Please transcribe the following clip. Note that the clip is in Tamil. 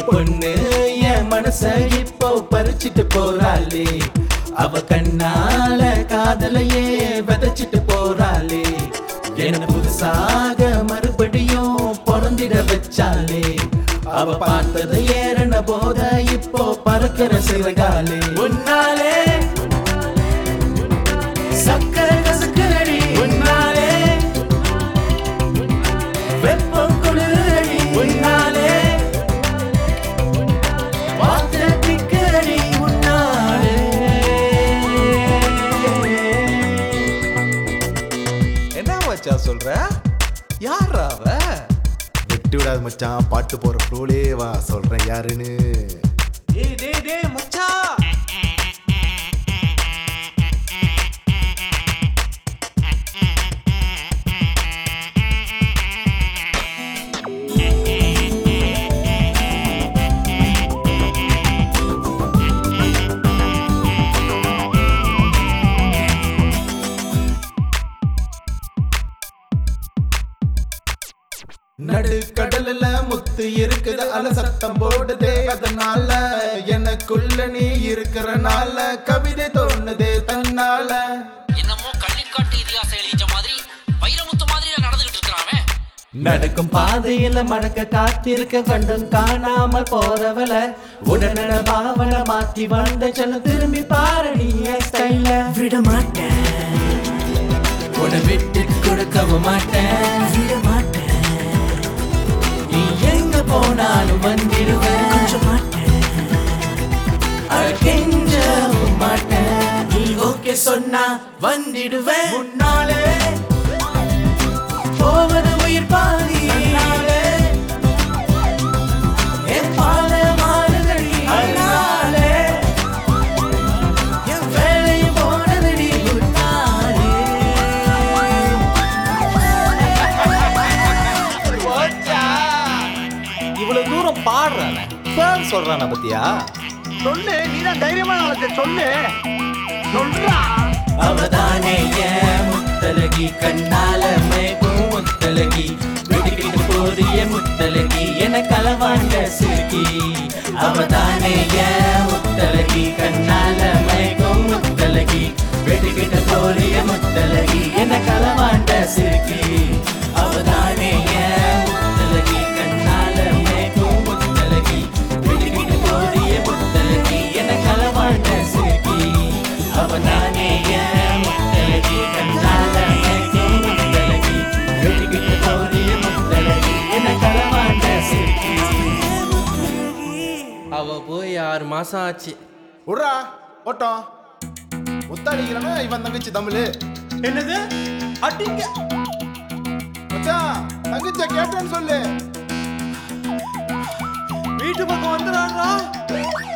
பொண்ணு என் மனச இப்போ பறிச்சிட்டு போறாளே அவ கண்ணால காதலையே விதைச்சிட்டு போறாளே என்ன புதுசாக மறுபடியும் பிறந்திட வச்சாலே அவ பார்த்தது ஏறன போத இப்போ பறக்கிற சிறகாலே உன்னாலே சக்கரை கசக்குறடி உன்னாலே வெப்பம் குளிரடி உன்னாலே வார்த்தை திக்கிறடி உன்னாலே என்ன மச்சான் சொல்ற யாரா அவ விட்டு விடாத மச்சான் பாட்டு போற ஃப்ளோலே வா சொல்றேன் யாருன்னு டேய் டேய் டேய் மச்சான் நடு கடல்ல முத்து இருக்குது அல சத்தம் போடுதே அதனால எனக்குள்ள நீ இருக்கிறனால கவிதை தோணுதே தன்னால என்னமோ கள்ளிக்காட்டு இதிகாசம் எழுதிச்ச மாதிரி வைரமுத்து மாதிரி நடந்துகிட்டு இருக்கிறான் அவன் நடக்கும் பாதையில மடக்க காத்திருக்க கண்டும் காணாம போறவள உடனட பாவன மாத்தி வந்த செல்ல திரும்பி பாரு நீ ஸ்டைல விட மாட்டேன் உன விட்டு கொடுக்கவும் மாட்டேன் விட மாட்டேன் நீ எங்க போனாலும் வந்திடுவேன் கொஞ்சம் மாட்டேன் அழகெஞ்சவும் மாட்டேன் நீ ஓகே சொன்னா வந்திடுவேன் முன்னாலே போவது உயிர் பாதி நாளே என் பால மாறுதடி அதனாலே என் வேலை போனதடி முன்னாலே இவ்வளவு தூரம் பாடுறானே பேர் சொல்றான பத்தியா சொல்லு நீ தான் தைரியமா நாளைக்கு சொல்லு சொல்றா அவதானே ஏன் முத்தலகி கண்ணால மேகும் முத்தலகி வெடிக்கிட்டு போறிய முத்தலகி என களவாண்ட சிறுகி அவதானே ஏன் முத்தலகி கண்ணால மேகும் முத்தலகி வெடிக்கிட்டு போறிய முத்தலகி என களவாண்ட சிறுகி அவதானே ஏன் முத்தலகி கண்ணால மேகும் முத்தலகி வெடிக்கிட்டு போறிய முத்தலகி என களவாண்ட சிறுகி அவதானே ஏன் முத்தலகி கண்ணால மேகும் முத்தலகி வெடிக்கிட்டு போறிய முத்தலகி என களவாண்ட சிறுகி அவ போய் ஆறு மாசம் ஆச்சு விட்றா ஓட்டம் முத்தாடிக்கிறனா இவன் தங்கச்சி தமிழ் என்னது அடிங்க மச்சான் தங்கச்சியை கேட்டேன்னு சொல்லு வீட்டு பக்கம் வந்துடுறாங்களா